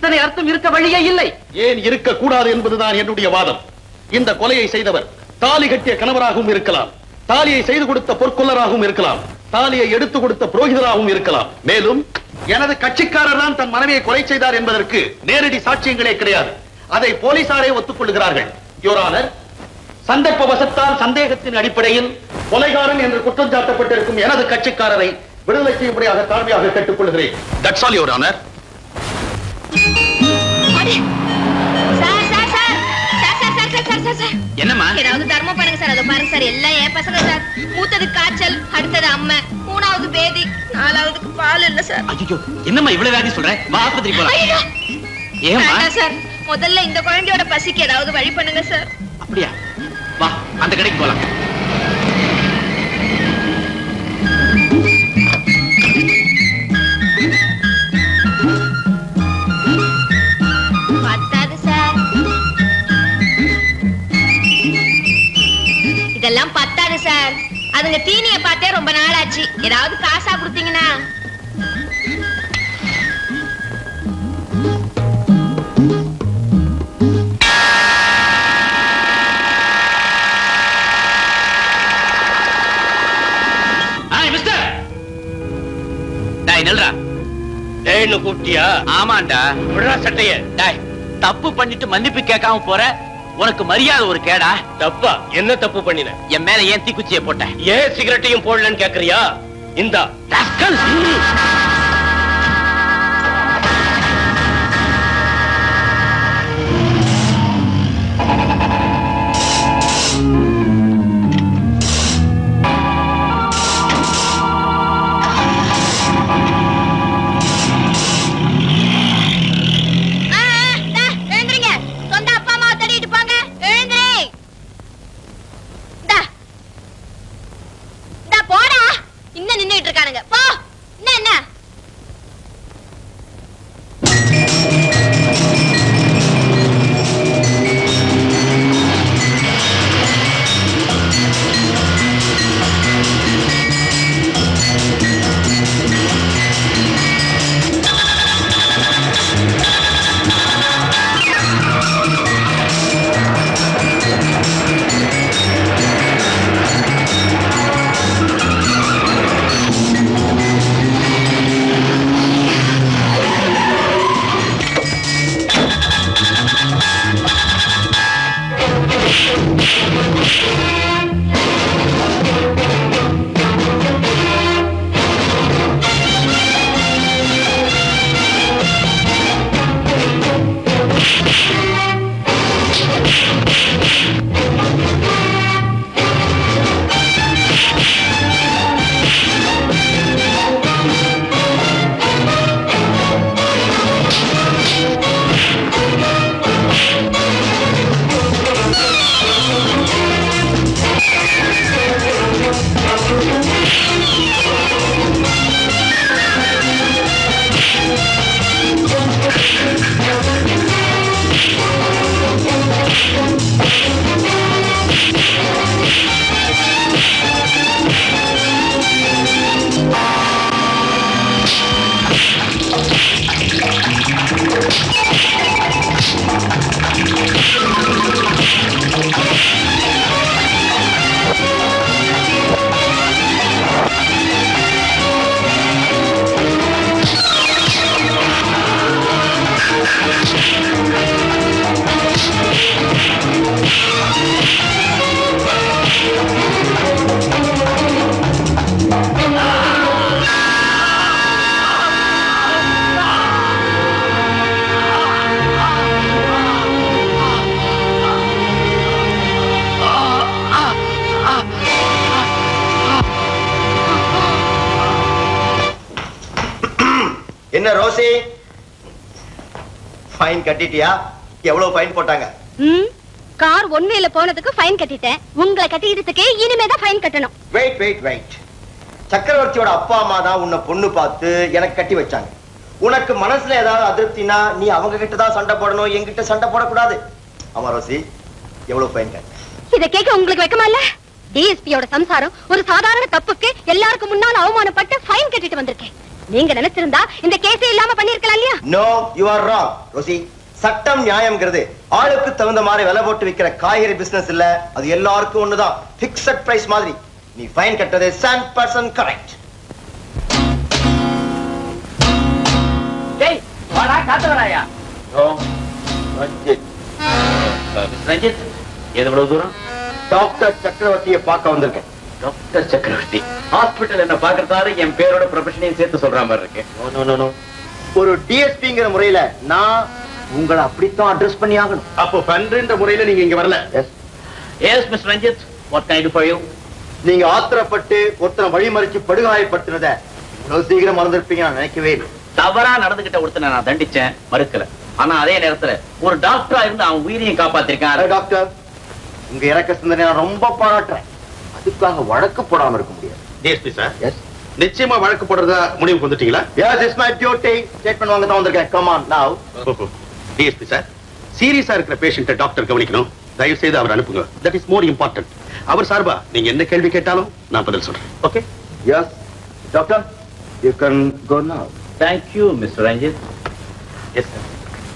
இத்தனை அர்த்தம் இருக்க வழியே இல்லை ஏன் இருக்க கூடாது என்பதுதான் என்னுடைய வாதம் இந்த கொலையை செய்தவர் தாலி கட்டிய கணவராகவும் இருக்கலாம் தாலியை செய்து கொடுத்த பொற்கொள்ளராகவும் இருக்கலாம் தாலியை எடுத்து கொடுத்த புரோகிதராகவும் இருக்கலாம் மேலும் எனது கட்சிக்காரர் தான் தன் மனைவியை கொலை செய்தார் என்பதற்கு நேரடி சாட்சியங்களே கிடையாது அதை போலீசாரே ஒத்துக்கொள்கிறார்கள் யோரானர் சந்தர்ப்பவசத்தால் சந்தேகத்தின் அடிப்படையில் கொலைகாரன் என்று குற்றம் சாட்டப்பட்டிருக்கும் எனது கட்சிக்காரரை விடுதலை செய்யும்படியாக தாழ்மையாக கேட்டுக்கொள்கிறேன் தட்ஸ் ஆல் யோர் ஆனர் அடே. Sir sir sir sir sir sir sir sir sir sir என்னம்மா ஏதாவது தர்மம் பண்ணுங்க சார் அதை பாருங்க சார் எல்லாம் என் பசங்க சார் மூத்தது காய்ச்சல் அடுத்தது அம்மை மூணாவது பேதி நாலாவதுக்கு பால் இல்ல சார் ஐயோ என்னம்மா இவ்வளவு வியாதி சொல்ற வா ஆஸ்பத்திரி போலாம் ஐயோ ஏம்மா வேண்டாம் சார் முதல்ல இந்த குழந்தையோட பசிக்கு ஏதாவது வழி பண்ணுங்க சார் அப்படியா வா அந்த கடைக்கு போலாம் பத்தாது சார் இதெல்லாம் பத்தாது சார் அதுங்க தீனிய பார்த்தே ரொம்ப நாள் ஆச்சு ஏதாவது காசா கொடுத்தீங்கன்னா ஆ மிஸ்டர் டேய் நில்றா ஏன்னு கூப்பிட்டியா ஆமாண்டா விடுறா சட்டைய டேய் தப்பு பண்ணிட்டு மன்னிப்பு கேட்காம போற உனக்கு மரியாதை ஒரு கேடா தப்பா என்ன தப்பு பண்ணின என் மேல ஏன் தீக்குச்சியை போட்ட ஏன் சிகரெட்டையும் போடலன்னு கேக்குறியா இந்தா ராஸ்கல். ஆ, ஆ, டா, எழுந்திருங்க சொந்த அப்பா அம்மா தேடிட்டு போங்க எழுந்திரி டா. டா, போடா இன்னும் நின்னுட்டு இருக்கானுங்க போ என்ன என்ன என்ன ரோசி ஃபைன் கட்டிட்டியா எவ்வளவு ஃபைன் போட்டாங்க ம் கார் ஒன்வேல போனதுக்கு ஃபைன் கட்டிட்டேன் உங்களை கட்டிக்கிறதுக்கு இனிமே தான் ஃபைன் கட்டணும் வெயிட் வெயிட் வெயிட் சக்கரவர்த்தியோட அப்பா அம்மா தான் உன்னை பொண்ணு பார்த்து எனக்கு கட்டி வச்சாங்க உனக்கு மனசுல ஏதாவது அதிருப்தினா நீ அவங்க கிட்ட தான் சண்டை போடணும் என்கிட்ட சண்டை போடக்கூடாது ஆமா ரோசி எவ்வளவு ஃபைன் கட்ட இத கேட்க உங்களுக்கு வெக்கமா இல்ல டிஎஸ்பியோட சம்சாரம் ஒரு சாதாரண தப்புக்கு எல்லாருக்கும் முன்னால அவமானப்பட்டு ஃபைன் கட்டிட்டு வந்திருக்கேன் நீங்க நினைச்சிருந்தா இந்த கேஸே இல்லாம பண்ணிருக்கலாம் இல்லையா no you are wrong Rosy சட்டம் நியாயம்ங்கிறது ஆளுக்கு தகுந்த மாதிரி விலை போட்டு விக்கிற காய்கறி பிசினஸ் இல்ல அது எல்லாருக்கும் ஒண்ணுதான் பிக்சட் பிரைஸ் மாதிரி நீ ஃபைன் கட்டது செவன் பர்சன்ட் கரெக்ட் டேய் வாடா காத்து வராயா ரஞ்சித் எது இவ்வளவு தூரம் டாக்டர் சக்கரவர்த்தியை பார்க்க வந்திருக்கேன் டாக்டர் சக்கரவர்த்தி ஹாஸ்பிட்டல் என்ன பாக்குறதாரு என் பேரோட ப்ரொஃபஷனையும் சேர்த்து சொல்ற மாதிரி இருக்கு No, no, no, no. ஒரு டிஎஸ்பிங்கிற முறையில நான் உங்களை அப்படித்தான் அட்ரஸ் பண்ணி ஆகணும் அப்போ பன்றின்ற முறையில நீங்க இங்க வரல yes yes miss Ranjith what kind for you நீங்க ஆத்திரப்பட்டு ஒருத்தனை வழிமறிச்சு படுகாயப்படுத்தினத இவ்வளவு சீக்கிரம் மறந்திருப்பீங்க நான் நினைக்கவே இல்லை தவறா நடந்துகிட்ட ஒருத்தனை நான் தண்டிச்சேன் மறுக்கல ஆனா அதே நேரத்துல ஒரு டாக்டரா இருந்து அவன் உயிரையும் காப்பாத்திருக்கான் ஹலோ டாக்டர் உங்க இறக்க சிந்தனை நான் ரொம்ப பாராட்டுறேன் அதுக்காக வழக்கு போடாம இருக்க முடியாது டிஎஸ்பி சார் எஸ் நிச்சயமா வழக்கு போடுறதா முடிவுக்கு வந்துட்டீங்களா yes is my duty statement வாங்க தான் வந்திருக்கேன் come on now DSP sir சீரியஸா இருக்கிற பேஷண்ட்டை டாக்டர் கவனிக்கணும் தயவு செய்து அவர் அனுப்புங்க தட் இஸ் மோர் இம்பார்ட்டன்ட் அவர் சார்பா நீங்க என்ன கேள்வி கேட்டாலும் நான் பதில் சொல்றேன் okay yes doctor you can go now thank you mister Ranjith yes sir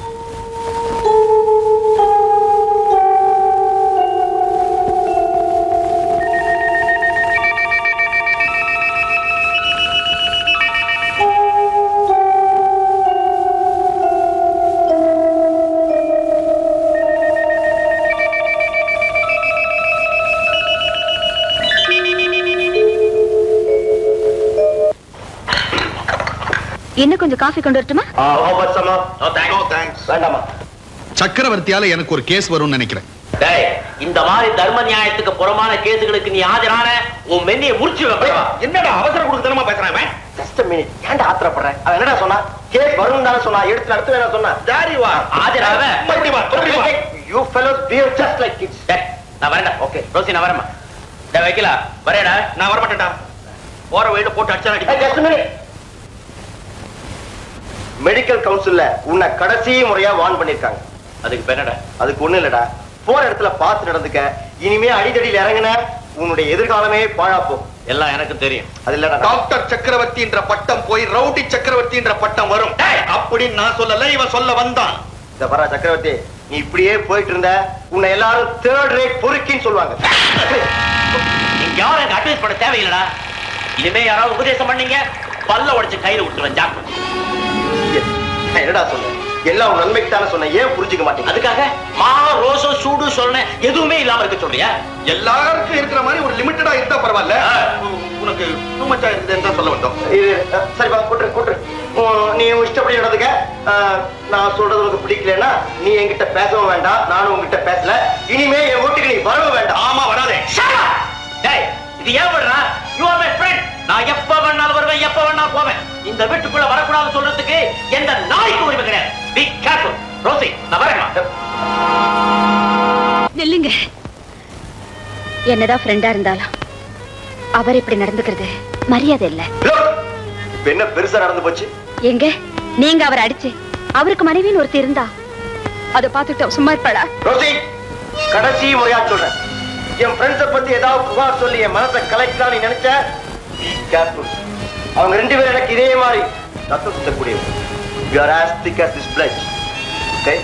இன்னும் கொஞ்சம் காஃபி கொண்டு வரட்டுமா வேண்டாமா சக்கரவர்த்தியால எனக்கு ஒரு கேஸ் வரும்னு நினைக்கிறேன் டேய் இந்த மாதிரி தர்ம நியாயத்துக்கு புறமான கேஸுகளுக்கு நீ ஆஜரான உன் மென்னியை முறிச்சு வைப்பா என்னடா அவசர கொடுத்தனமா பேசுறான் ஜஸ்ட் மினிட் ஏன்டா ஆத்திரப்படுறேன் அவன் என்னடா சொன்னா கேஸ் வரும் தானே சொன்னா எடுத்து நடத்து வேணா சொன்னா ஜாரி வா ஆஜராவ மறுபடி வா மறுபடி வா you fellows behave just like kids டேய், நான் வரேன்டா ஓகே ரோசி நான் வரேம்மா டேய் வைக்கல வரேடா நான் வர மாட்டேன்டா போற வழியில போட்டு அடிச்சா Hey, just a minute. Medical கவுன்சில்ல உன்னை கடைசி முறையா வார்ன் பண்ணிருக்காங்க அதுக்கு பேர் என்னடா அதுக்கு ஒண்ணு இல்லடா போற இடத்துல பார்த்து நடந்துக்க இனிமே அடிதடியில் இறங்குன உன்னுடைய எதிர்காலமே பாழா போகும் எல்லாம் எனக்கு தெரியும் அது இல்லடா டாக்டர் சக்கரவர்த்தி என்ற பட்டம் போய் ரவுடி சக்கரவர்த்தி என்ற பட்டம் வரும் அப்படின்னு நான் சொல்லல இவன் சொல்ல வந்தான் இந்த பரா சக்கரவர்த்தி நீ இப்படியே போயிட்டு இருந்த உன்னை எல்லாரும் தேர்ட் ரேட் பொறுக்கின்னு சொல்லுவாங்க நீங்க யாரும் எனக்கு அட்வைஸ் பண்ண தேவையில்லடா இனிமே யாராவது உபதேசம் பண்ணீங்க பல்ல உடைச்சு கையில விட்டுருவேன் ஜாக்கிரதை நான் என்னடா சொன்னேன் எல்லாம் உன் நன்மைக்கு தானே சொன்னேன் ஏன் புரிஞ்சுக்க மாட்டேங்க அதுக்காக மா ரோசம் சூடு சொன்னேன் எதுவுமே இல்லாம இருக்க சொல்றியா எல்லாருக்கும் இருக்கிற மாதிரி ஒரு லிமிட்டடா இருந்தா பரவாயில்ல உனக்கு டூ மச்சா இருந்தா சொல்ல வந்தோம் இது அஹ், சரிப்பா கூட்டுரு கூட்டுரு உம், நீ உன் இஷ்டப்படி நடந்துக்க அஹ், நான் சொல்றது உனக்கு பிடிக்கலன்னா நீ என்கிட்ட பேசவும் வேண்டாம் நானும் உன்கிட்ட பேசல இனிமே என் வீட்டுக்கு நீ வரவும் வேண்டாம் ஆமா வராதே டேய் இது ஏன் விடுறா யூ ஆர் மை ஃப்ரெண்ட் நான் எப்ப வேணாலும் வருவேன் எப்ப வேணாலும் போவேன் இந்த வீட்டுக்குள்ள வரக்கூடாது சொல்றதுக்கு எந்த நாய்க்கு உரிமை கிடையாது பி கேர்ஃபுல் ரோசி நான் வரேன் நில்லுங்க என்னதான் ஃப்ரெண்டா இருந்தாலும் அவர் இப்படி நடந்துக்கிறது மரியாதை இல்ல Look, இப்ப என்ன பெருசா நடந்து போச்சு எங்க நீங்க அவர் அடிச்சு அவருக்கு மனைவின்னு ஒருத்தி இருந்தா அதை பார்த்துட்டு சும்மா இருப்பாளா ரோசி கடைசி முறையா சொல்றேன் என் ஃப்ரெண்ட்ஸ பத்தி ஏதாவது புகார் சொல்லி என் மனசை கலைக்கலாம் நீ நினைச்ச Be careful. அவங்க ரெண்டு பேரும் எனக்கு இதே மாதிரி ரத்தம் சுத்தக்கூடியவங்க you are as thick as this pledge okay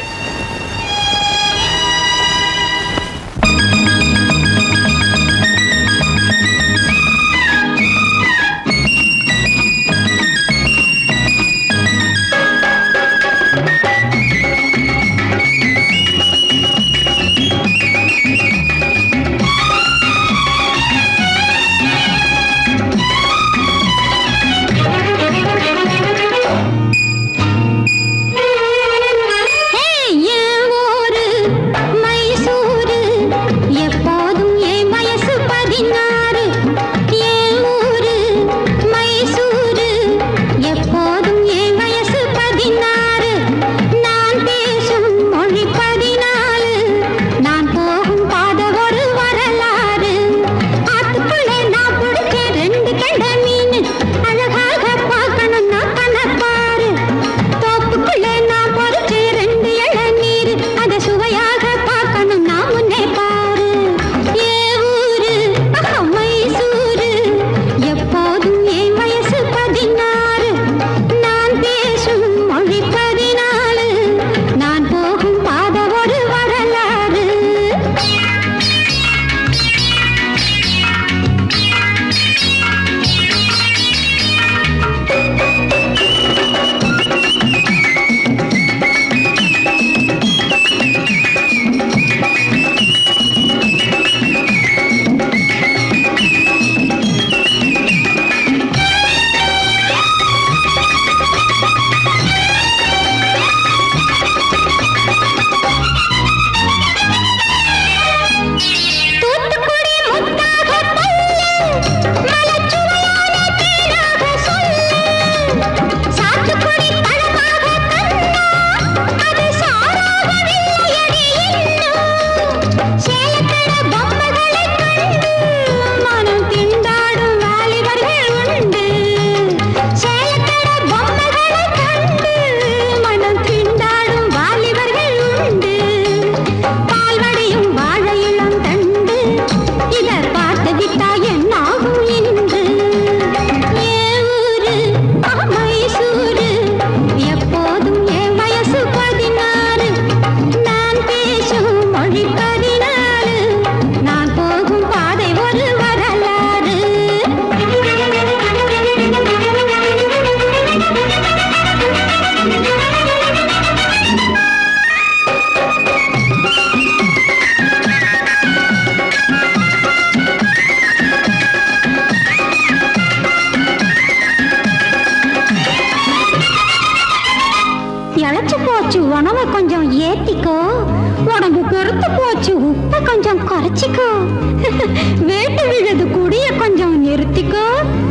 போச்சு உணவை கொஞ்சம் ஏத்திக்கோ உடம்பு பெருத்து போச்சு உப்பை கொஞ்சம் குறைச்சிக்கோ வேட்டு விழுது குடிய கொஞ்சம் நிறுத்திக்கோ